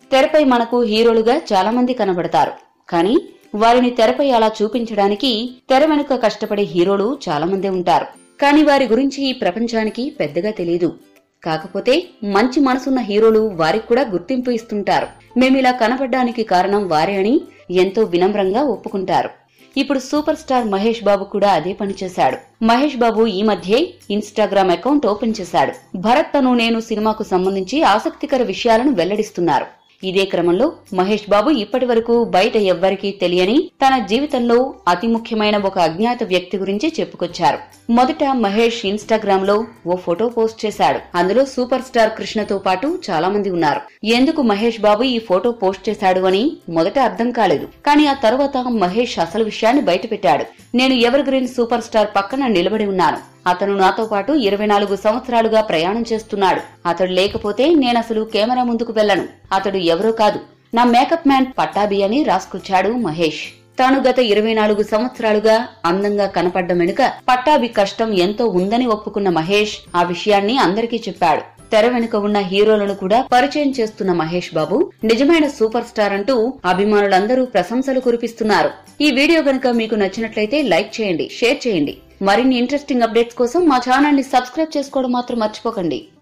తెరపై మనకు హీరోలుగా చాలా మంది కనబడతారు కానీ వారిని తెరపై అలా చూపించడానికి తెర వెనుక కష్టపడే హీరోలు చాలా మంది ఉంటారు కానీ వారి గురించి ఈ ప్రపంచానికి పెద్దగా తెలియదు కాకపోతే మంచి మనసున్న హీరోలు వారికి కూడా గుర్తింపు ఇస్తుంటారు మేమిలా కనబడ్డానికి కారణం వారే అని ఎంతో వినమ్రంగా ఒప్పుకుంటారు ఇప్పుడు సూపర్ స్టార్ మహేష్ బాబు కూడా అదే పని చేశాడు మహేష్ బాబు ఈ మధ్యే ఇన్స్టాగ్రామ్ అకౌంట్ ఓపెన్ చేశాడు భరత్ తను నేను సినిమాకు సంబంధించి ఆసక్తికర విషయాలను వెల్లడిస్తున్నారు ఇదే క్రమంలో మహేష్ బాబు ఇప్పటి వరకు బయట ఎవ్వరికీ తెలియని తన జీవితంలో అతి ముఖ్యమైన ఒక అజ్ఞాత వ్యక్తి గురించి చెప్పుకొచ్చారు మొదట మహేష్ ఇన్స్టాగ్రామ్ లో ఓ ఫోటో పోస్ట్ చేశాడు అందులో సూపర్ స్టార్ కృష్ణతో పాటు చాలా మంది ఉన్నారు ఎందుకు మహేష్ బాబు ఈ ఫోటో పోస్ట్ చేశాడు అని మొదట అర్థం కాలేదు కానీ ఆ తర్వాత మహేష్ అసలు విషయాన్ని బయటపెట్టాడు నేను ఎవర్ గ్రీన్ సూపర్ స్టార్ పక్కన నిలబడి ఉన్నాను అతను నాతో పాటు ఇరవై నాలుగు సంవత్సరాలుగా ప్రయాణం చేస్తున్నాడు అతడు లేకపోతే నేనసలు కెమెరా ముందుకు వెళ్ళను అతడు ఎవరో కాదు నా మేకప్ మ్యాన్ పట్టాభి అని రాసుకొచ్చాడు మహేష్ తాను గత ఇరవై నాలుగు సంవత్సరాలుగా అందంగా కనపడ్డం వెనుక పట్టాభి కష్టం ఎంతో ఉందని ఒప్పుకున్న మహేష్ ఆ విషయాన్ని అందరికీ చెప్పాడు తెర వెనుక ఉన్న హీరోలను కూడా పరిచయం చేస్తున్న మహేష్ బాబు నిజమైన సూపర్ స్టార్ అంటూ అభిమానులందరూ ప్రశంసలు కురిపిస్తున్నారు ఈ వీడియో గనుక మీకు నచ్చినట్లయితే లైక్ చేయండి షేర్ చేయండి మరిన్ని ఇంట్రెస్టింగ్ అప్డేట్స్ కోసం మా ఛానల్ ని సబ్స్క్రైబ్ చేసుకోవడం మాత్రం మర్చిపోకండి